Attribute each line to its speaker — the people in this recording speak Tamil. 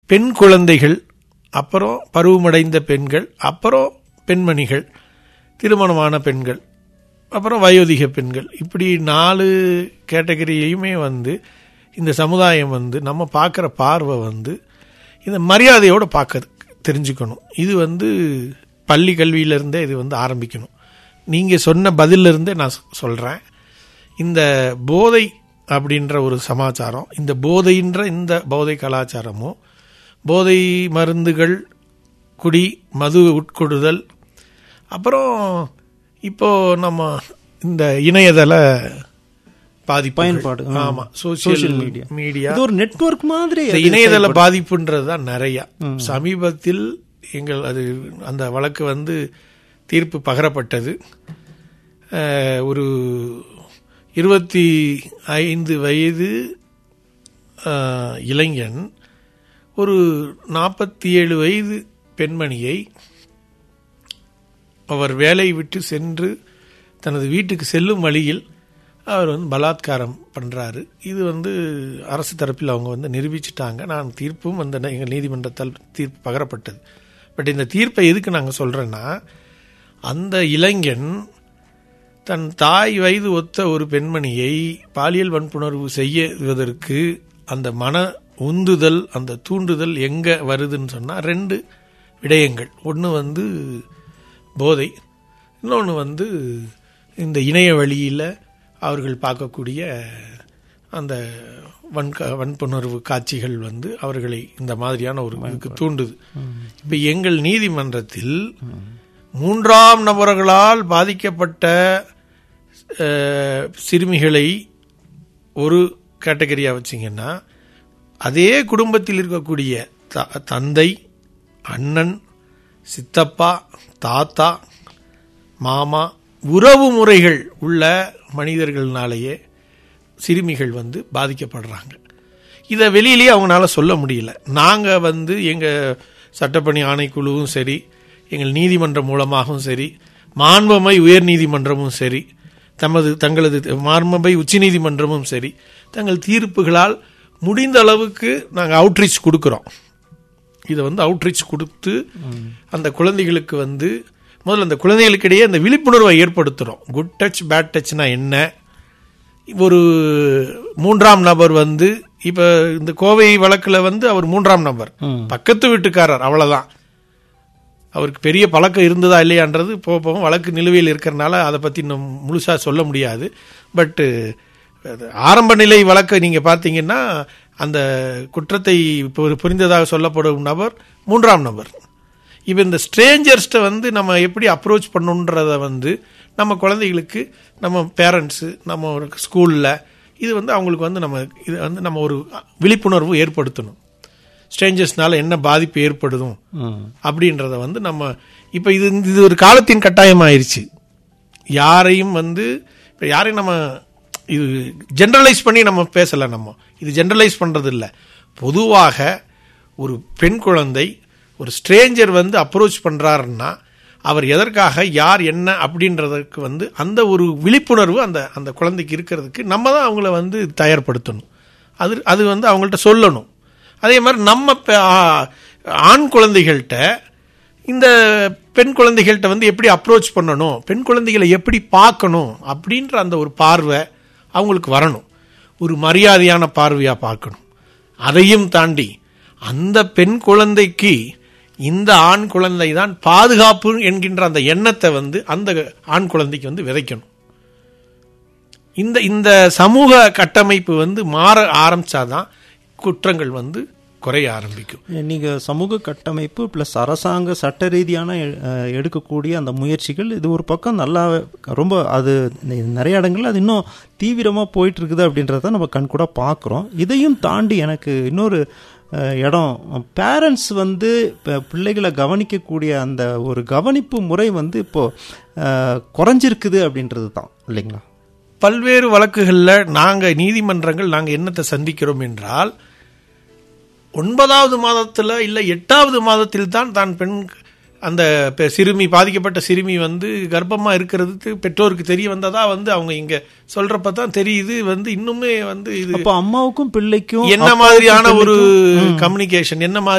Speaker 1: பெண் குழந்தைகள் அப்புறம் பருவமடைந்த பெண்கள் அப்புறம் பெண்மணிகள் திருமணமான பெண்கள் அப்புறம் வயோதிக பெண்கள் இப்படி நாலு கேட்டகரியையுமே வந்து இந்த சமுதாயம் வந்து நம்ம பார்க்குற பார்வை வந்து இந்த மரியாதையோடு பார்க்க தெரிஞ்சுக்கணும் இது வந்து பள்ளி கல்வியிலேருந்தே இது வந்து ஆரம்பிக்கணும் நீங்கள் சொன்ன பதிலிருந்தே நான் சொல்கிறேன் இந்த போதை அப்படின்ற ஒரு சமாச்சாரம் இந்த போதைன்ற இந்த போதை கலாச்சாரமும் போதை மருந்துகள் குடி மது உட்கொடுதல் அப்புறம் இப்போ நம்ம இந்த இணையதள பாதிப்பு
Speaker 2: பயன்பாடு, ஆ.
Speaker 1: ஆமா
Speaker 2: Social
Speaker 1: சோசியல்
Speaker 2: media.
Speaker 1: மீடியா
Speaker 2: இது ஒரு நெட்வொர்க் மாதிரி
Speaker 1: இந்த
Speaker 2: அது
Speaker 1: இணையதள
Speaker 2: செயல்படுது.
Speaker 1: பாதிப்புன்றது தான் நிறைய சமீபத்தில் எங்கள் அது அந்த வழக்கு வந்து தீர்ப்பு பகரப்பட்டது அஹ், ஒரு இருபத்தி ஐந்து வயது அஹ், இளைஞன் ஒரு நாற்பத்தி ஏழு வயது பெண்மணியை அவர் வேலை விட்டு சென்று தனது வீட்டுக்கு செல்லும் வழியில் அவர் வந்து பலாத்காரம் பண்ணுறாரு இது வந்து அரசு தரப்பில் அவங்க வந்து நிரூபிச்சிட்டாங்க நான் தீர்ப்பும் அந்த எங்கள் நீதிமன்றத்தால் தீர்ப்பு பகரப்பட்டது பட் இந்த தீர்ப்பை எதுக்கு நாங்கள் சொல்கிறேன்னா அந்த இளைஞன் தன் தாய் வயது ஒத்த ஒரு பெண்மணியை பாலியல் வன்புணர்வு செய்வதற்கு அந்த மன உந்துதல் அந்த தூண்டுதல் எங்கே வருதுன்னு சொன்னால் ரெண்டு விடயங்கள் ஒன்று வந்து போதை இன்னொன்று வந்து இந்த இணைய வழியில் அவர்கள் பார்க்கக்கூடிய அந்த வன்க வன்புணர்வு காட்சிகள் வந்து அவர்களை இந்த மாதிரியான ஒரு இதுக்கு தூண்டுது இப்போ எங்கள் நீதிமன்றத்தில் மூன்றாம் நபர்களால் பாதிக்கப்பட்ட அஹ், சிறுமிகளை ஒரு கேட்டகரியாக வச்சிங்கன்னா அதே குடும்பத்தில் இருக்கக்கூடிய த- தந்தை அண்ணன் சித்தப்பா தாத்தா மாமா உறவு முறைகள் உள்ள மனிதர்கள்னாலேயே சிறுமிகள் வந்து பாதிக்கப்படுறாங்க இதை வெளியிலேயே அவங்களால சொல்ல முடியல நாங்கள் வந்து எங்கள் சட்டப்பணி ஆணைக்குழுவும் சரி எங்கள் நீதிமன்றம் மூலமாகவும் சரி மாண்பமை உயர் நீதிமன்றமும் சரி தமது தங்களது மாண்பமை உச்சநீதிமன்றமும் சரி தங்கள் தீர்ப்புகளால் முடிந்த அளவுக்கு நாங்கள் அவுட்ரீச் கொடுக்குறோம் இதை வந்து அவுட்ரீச் கொடுத்து அந்த குழந்தைகளுக்கு வந்து முதல்ல அந்த குழந்தைகளுக்கிடையே அந்த விழிப்புணர்வை ஏற்படுத்துகிறோம் குட் டச் பேட் டச்னா என்ன ஒரு மூன்றாம் நபர் வந்து இப்போ இந்த கோவை வழக்கில் வந்து அவர் மூன்றாம் நபர் பக்கத்து வீட்டுக்காரர் அவ்வளோதான் அவருக்கு பெரிய பழக்கம் இருந்ததா இல்லையான்றது போக போக வழக்கு நிலுவையில் இருக்கிறனால அதை பற்றி இன்னும் முழுசாக சொல்ல முடியாது பட்டு ஆரம்ப நிலை வழக்கை நீங்கள் பார்த்தீங்கன்னா அந்த குற்றத்தை இப்போ புரிந்ததாக சொல்லப்படும் நபர் மூன்றாம் நபர் இப்போ இந்த ஸ்ட்ரேஞ்சர்ஸ்ட்டை வந்து நம்ம எப்படி அப்ரோச் பண்ணணுன்றத வந்து நம்ம குழந்தைகளுக்கு நம்ம பேரண்ட்ஸு நம்ம ஒரு ஸ்கூலில் இது வந்து அவங்களுக்கு வந்து நம்ம இது வந்து நம்ம ஒரு விழிப்புணர்வு ஏற்படுத்தணும் ஸ்ட்ரேஞ்சர்ஸ்னால என்ன பாதிப்பு ஏற்படுதும்
Speaker 2: ம்.
Speaker 1: அப்படின்றத வந்து நம்ம இப்போ இது இது ஒரு காலத்தின் கட்டாயம் ஆயிடுச்சு யாரையும் வந்து இப்போ யாரையும் நம்ம இது ஜென்ரலைஸ் பண்ணி நம்ம பேசலை நம்ம இது ஜென்ரலைஸ் பண்ணுறது இல்லை பொதுவாக ஒரு பெண் குழந்தை ஒரு ஸ்ட்ரேஞ்சர் வந்து அப்ரோச் பண்ணுறாருன்னா அவர் எதற்காக யார் என்ன அப்படின்றதுக்கு வந்து அந்த ஒரு விழிப்புணர்வு அந்த அந்த குழந்தைக்கு இருக்கிறதுக்கு நம்ம தான் அவங்கள வந்து தயார்படுத்தணும் அது அது வந்து அவங்கள்ட்ட சொல்லணும் அதே மாதிரி நம்ம பெ- ஆ- ஆண் குழந்தைகள்கிட்ட இந்த பெண் குழந்தைகள்கிட்ட வந்து எப்படி அப்ரோச் பண்ணணும் பெண் குழந்தைகளை எப்படி பார்க்கணும் அப்படின்ற அந்த ஒரு பார்வை அவங்களுக்கு வரணும் ஒரு மரியாதையான பார்வையாக பார்க்கணும் அதையும் தாண்டி அந்த பெண் குழந்தைக்கு இந்த ஆண் குழந்தை தான் பாதுகாப்பு என்கின்ற அந்த எண்ணத்தை வந்து அந்த ஆண் குழந்தைக்கு வந்து விதைக்கணும் இந்த இந்த சமூக கட்டமைப்பு வந்து மாற ஆரம்பிச்சாதான் குற்றங்கள் வந்து குறைய ஆரம்பிக்கும்
Speaker 2: நீங்க சமூக கட்டமைப்பு பிளஸ் அரசாங்க சட்ட ரீதியான அஹ், எடுக்கக்கூடிய அந்த முயற்சிகள் இது ஒரு பக்கம் நல்லா ரொம்ப அது நிறைய இடங்கள்ல அது இன்னும் தீவிரமா போயிட்டு இருக்குது அப்படின்றத நம்ம கண் கூட பார்க்குறோம் இதையும் தாண்டி எனக்கு இன்னொரு அஹ், இடம் பேரண்ட்ஸ் வந்து இப்போ பிள்ளைகளை கவனிக்கக்கூடிய அந்த ஒரு கவனிப்பு முறை வந்து இப்போ அஹ், குறைஞ்சிருக்குது அப்படின்றது தான் இல்லைங்களா
Speaker 1: பல்வேறு வழக்குகளில் நாங்கள் நீதிமன்றங்கள் நாங்கள் என்னத்தை சந்திக்கிறோம் என்றால் ஒன்பதாவது மாதத்தில் இல்லை எட்டாவது மாதத்தில் தான் தான் பெண் அந்த பெ- சிறுமி பாதிக்கப்பட்ட சிறுமி வந்து கர்ப்பமாக இருக்கிறதுக்கு பெற்றோருக்கு தெரிய வந்ததா வந்து அவங்க இங்கே சொல்கிறப்ப தான் தெரியுது வந்து இன்னுமே வந்து இது
Speaker 2: அப்போ அம்மாவுக்கும் பிள்ளைக்கும்
Speaker 1: என்ன
Speaker 2: அப்பாவுக்கும்
Speaker 1: மாதிரியான ஒரு
Speaker 2: பிள்ளைக்கும், ம்.
Speaker 1: கம்யூனிகேஷன் என்ன மாதிரி